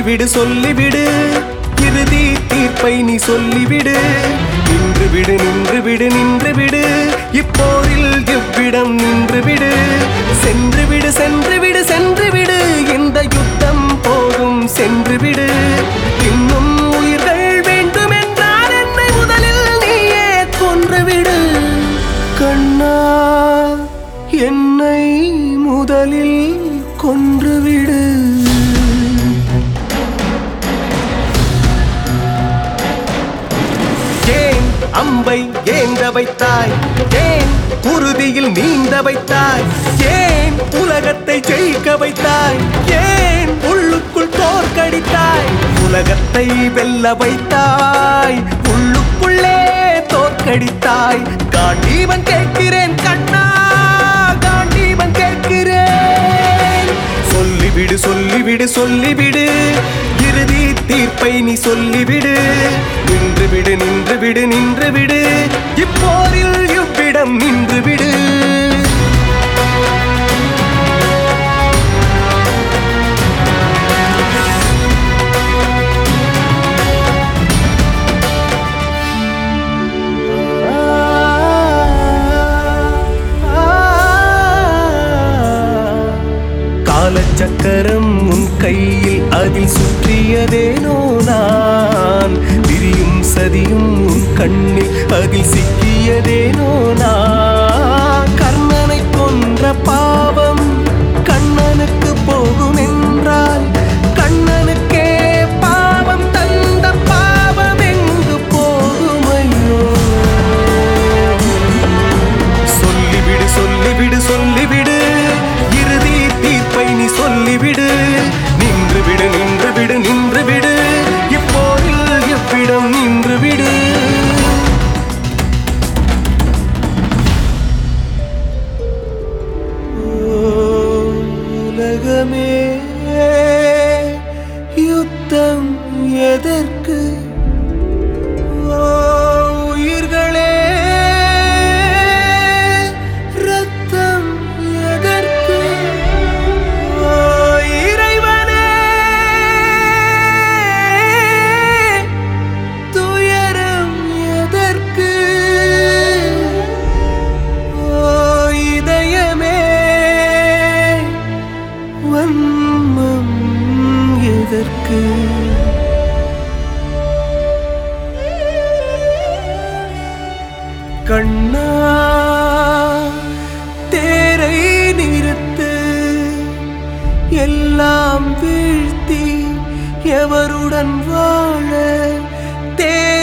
சொல்லிவிடு சொல்லிவிடு இறுதி தீர்ப்பை நீ சொல்லிவிடு நின்று விடு நின்று விடு நின்று விடு இப்போரில் இவ்விடம் நின்று விடு சென்று விடு சென்று விடு சென்று விடு இந்த யுத்தம் போதும் சென்று விடு இன்னும் உயிர்கள் வேண்டும் என்றால் என்னை முதலில் நீயே கொன்று விடு கண்ணா என்னை முதலில் கொன்றுவிடு ஏன் அம்பை ஏந்த வைத்தாய் ஏன் குருதியில் நீந்த வைத்தாய் ஏன் உலகத்தை ஜெயிக்க வைத்தாய் ஏன் உள்ளுக்குள் தோற்கடித்தாய் உலகத்தை வெல்ல வைத்தாய் உள்ளுக்குள்ளே தோற்கடித்தாய் காண்டீவன் கேட்கிறேன் கண்ணா காண்டீவன் கேட்கிறேன் சொல்லிவிடு சொல்லிவிடு சொல்லிவிடு இறுதி தீர்ப்பை நீ சொல்லிவிடு நின்று விடு நின்று விடு நின்று விடு இப்போரில் இவ்விடம் நின்று விடு காலச்சக்கரம் உன் கையில் அதில் சுற்றியதேனோ நான் விரியும் சதியும் உன் கண்ணில் அதில் சிக்கியதேனோ நான் கர்ணனை கொன்ற பாவம் கண்ணனுக்கு போகும் என்றால் கண்ணனுக்கே பாவம் தந்த பாவம் எங்கு போகுமையோ சொல்லிவிடு சொல்லிவிடு சொல்லிவிடு இறுதி தீர்ப்பை நீ சொல்லிவிடு நின்று விடு நின்று விடு நின்று விடு இப்போரில் எவ்விடம் நின்று விடு உலகமே யுத்தம் எதற்கு ஓ, உயிர்களே ரத்தம் எதற்கு ஓ, இறைவனே துயரம் எதற்கு ஓ, இதயமே வன்மம் எதற்கு கண்ணா தேரை நிறுத்து எல்லாம் வீழ்த்தி எவருடன் வாழ தேர்